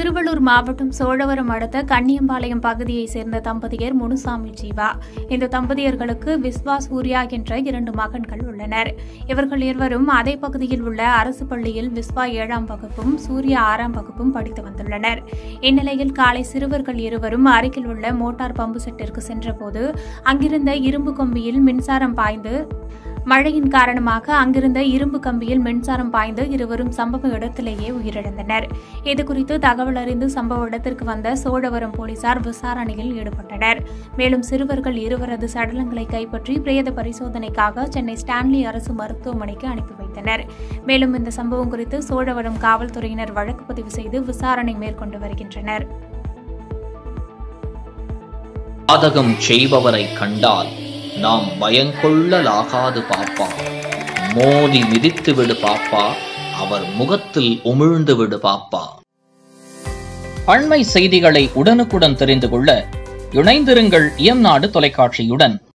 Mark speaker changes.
Speaker 1: திருவள்ளூர் மாவட்டம் சோழவரம் அடுத்த கன்னியம்பாளையம் பகுதியைச் சேர்ந்த தம்பதியர் முனுசாமி ஜீவா இந்த தம்பதியர்களுக்கு விஸ்வா சூர்யா என்ற இரண்டு மகன்கள் உள்ளனர் இவர்கள் இருவரும் அதே பகுதியில் உள்ள அரசு பள்ளியில் விஸ்வா ஏழாம் வகுப்பும் சூர்யா ஆறாம் வகுப்பும் படித்து வந்துள்ளனர் இந்நிலையில் காலை சிறுவர்கள் இருவரும் அருகில் உள்ள மோட்டார் பம்பு செட்டிற்கு சென்றபோது அங்கிருந்த இரும்பு கம்பியில் மின்சாரம் பாய்ந்து மழையின் காரணமாக அங்கிருந்த இரும்பு கம்பியில் மின்சாரம் பாய்ந்து இருவரும் சம்பவ இடத்திலேயே உயிரிழந்தனர் இதுகுறித்து தகவல் அறிந்து சம்பவ இடத்திற்கு வந்த சோழவரம் போலீசார் விசாரணையில் ஈடுபட்டனர் மேலும் சிறுவர்கள் இருவரது சடலங்களை கைப்பற்றி பிரேத பரிசோதனைக்காக சென்னை ஸ்டான்லி அரசு மருத்துவமனைக்கு அனுப்பி வைத்தனர் மேலும் இந்த சம்பவம் குறித்து சோழவரம் காவல்துறையினர் வழக்கு பதிவு செய்து விசாரணை மேற்கொண்டு வருகின்றனர்
Speaker 2: பாதகம் செய்பவரை கண்டால் நாம் பயங்கொள்ளலாகாது பாப்பா மோதி மிதித்து விடு பாப்பா அவர் முகத்தில் உமிழ்ந்து விடு பாப்பா அண்மை செய்திகளை உடனுக்குடன் தெரிந்து கொள்ள இணைந்திருங்கள் இயம்நாடு தொலைக்காட்சியுடன்